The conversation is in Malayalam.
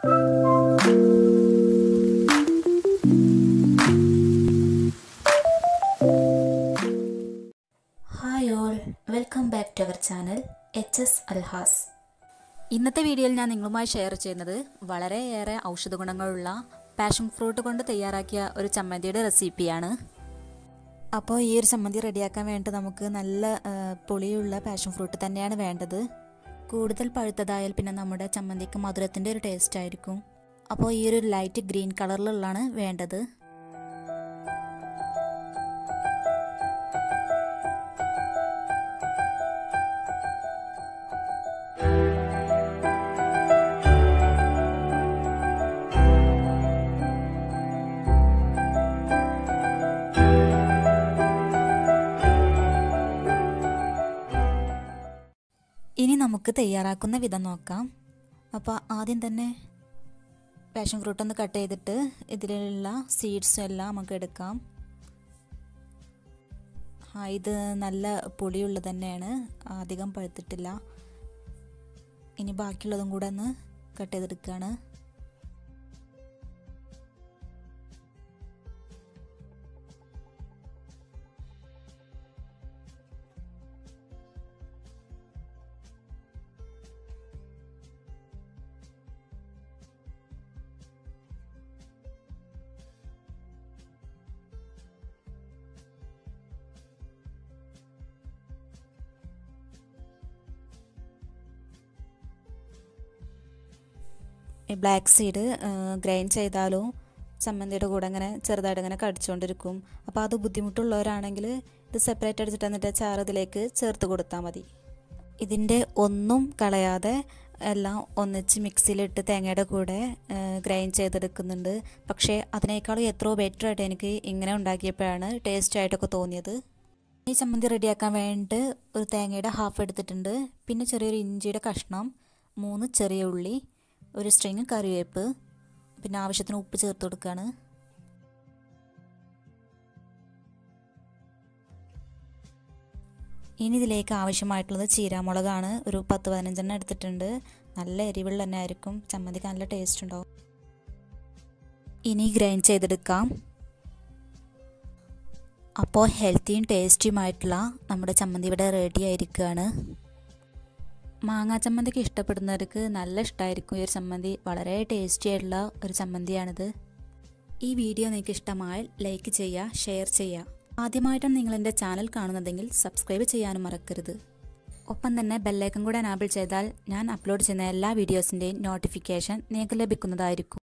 hi all welcome back to our channel H S അൽഹാസ് ഇന്നത്തെ വീഡിയോയിൽ ഞാൻ നിങ്ങളുമായി ഷെയർ ചെയ്യുന്നത് വളരെയേറെ ഔഷധ ഗുണങ്ങളുള്ള പാഷൻ ഫ്രൂട്ട് കൊണ്ട് തയ്യാറാക്കിയ ഒരു ചമ്മന്തിയുടെ റെസിപ്പിയാണ് അപ്പോൾ ഈ ഒരു ചമ്മന്തി റെഡിയാക്കാൻ വേണ്ടി നമുക്ക് നല്ല ആ, പുളിയുള്ള പാഷൻ ഫ്രൂട്ട് തന്നെയാണ് വേണ്ടത് കൂടുതൽ പഴുത്തതായാൽ പിന്നെ നമ്മുടെ ചമ്മന്തിക്ക് മധുരത്തിൻ്റെ ഒരു ടേസ്റ്റ് ആയിരിക്കും അപ്പോൾ ഈ ഒരു ലൈറ്റ് ഗ്രീൻ കളറിലുള്ളതാണ് വേണ്ടത് ഇനി നമുക്ക് തയ്യാറാക്കുന്ന വിധം നോക്കാം അപ്പോൾ ആദ്യം തന്നെ പാഷൻ ഫ്രൂട്ട് ഒന്ന് കട്ട് ചെയ്തിട്ട് ഇതിലുള്ള സീഡ്സും എല്ലാം നമുക്ക് എടുക്കാം ആ ഇത് നല്ല പുളിയുള്ളത് തന്നെയാണ് അധികം പഴുത്തിട്ടില്ല ഇനി ബാക്കിയുള്ളതും കൂടെ ഒന്ന് കട്ട് ചെയ്തെടുക്കുകയാണ് ഈ ബ്ലാക്ക് സീഡ് ഗ്രൈൻഡ് ചെയ്താലും ചമ്മന്തിയുടെ കൂടെ അങ്ങനെ ചെറുതായിട്ട് ഇങ്ങനെ കടിച്ചുകൊണ്ടിരിക്കും അപ്പോൾ അത് ബുദ്ധിമുട്ടുള്ളവരാണെങ്കിൽ ഇത് സെപ്പറേറ്റ് അടിച്ചിട്ട് എന്നിട്ട് ചാറ് ഇതിലേക്ക് ചേർത്ത് കൊടുത്താൽ മതി ഇതിൻ്റെ ഒന്നും കളയാതെ എല്ലാം ഒന്നിച്ച് മിക്സിയിലിട്ട് തേങ്ങയുടെ കൂടെ ഗ്രൈൻഡ് ചെയ്തെടുക്കുന്നുണ്ട് പക്ഷേ അതിനേക്കാളും എത്രയോ ബെറ്റർ ആയിട്ട് എനിക്ക് ഇങ്ങനെ ഉണ്ടാക്കിയപ്പോഴാണ് ടേസ്റ്റ് ആയിട്ടൊക്കെ തോന്നിയത് ഈ ചമ്മന്തി റെഡിയാക്കാൻ വേണ്ടിയിട്ട് ഒരു തേങ്ങയുടെ ഹാഫ് എടുത്തിട്ടുണ്ട് പിന്നെ ചെറിയൊരു ഇഞ്ചിയുടെ കഷ്ണം മൂന്ന് ചെറിയ ഉള്ളി ഒരു സ്ട്രിങ് കറിവേപ്പ് പിന്നെ ആവശ്യത്തിന് ഉപ്പ് ചേർത്ത് കൊടുക്കുകയാണ് ഇനി ഇതിലേക്ക് ആവശ്യമായിട്ടുള്ളത് ചീരാമുളകാണ് ഒരു പത്ത് പതിനഞ്ചെണ്ണം എടുത്തിട്ടുണ്ട് നല്ല എരിവുള്ള തന്നെ ആയിരിക്കും ചമ്മന്തിക്ക് നല്ല ടേസ്റ്റ് ഉണ്ടാവും ഇനി ഗ്രൈൻഡ് ചെയ്തെടുക്കാം അപ്പോൾ ഹെൽത്തിയും ടേസ്റ്റിയുമായിട്ടുള്ള നമ്മുടെ ചമ്മന്തി ഇവിടെ റെഡി ആയിരിക്കുകയാണ് മാങ്ങാ ചമ്മന്തിക്ക് ഇഷ്ടപ്പെടുന്നവർക്ക് നല്ല ഇഷ്ടമായിരിക്കും ഈ ഒരു ചമ്മന്തി വളരെ ടേസ്റ്റി ആയിട്ടുള്ള ഒരു ചമ്മന്തിയാണിത് ഈ വീഡിയോ നിങ്ങൾക്ക് ഇഷ്ടമായാൽ ലൈക്ക് ചെയ്യുക ഷെയർ ചെയ്യുക ആദ്യമായിട്ടാണ് നിങ്ങൾ എൻ്റെ ചാനൽ കാണുന്നതെങ്കിൽ സബ്സ്ക്രൈബ് ചെയ്യാനും മറക്കരുത് ഒപ്പം തന്നെ ബെല്ലൈക്കൺ കൂടെ എനാബിൾ ചെയ്താൽ ഞാൻ അപ്ലോഡ് ചെയ്യുന്ന എല്ലാ വീഡിയോസിൻ്റെയും നോട്ടിഫിക്കേഷൻ നിങ്ങൾക്ക് ലഭിക്കുന്നതായിരിക്കും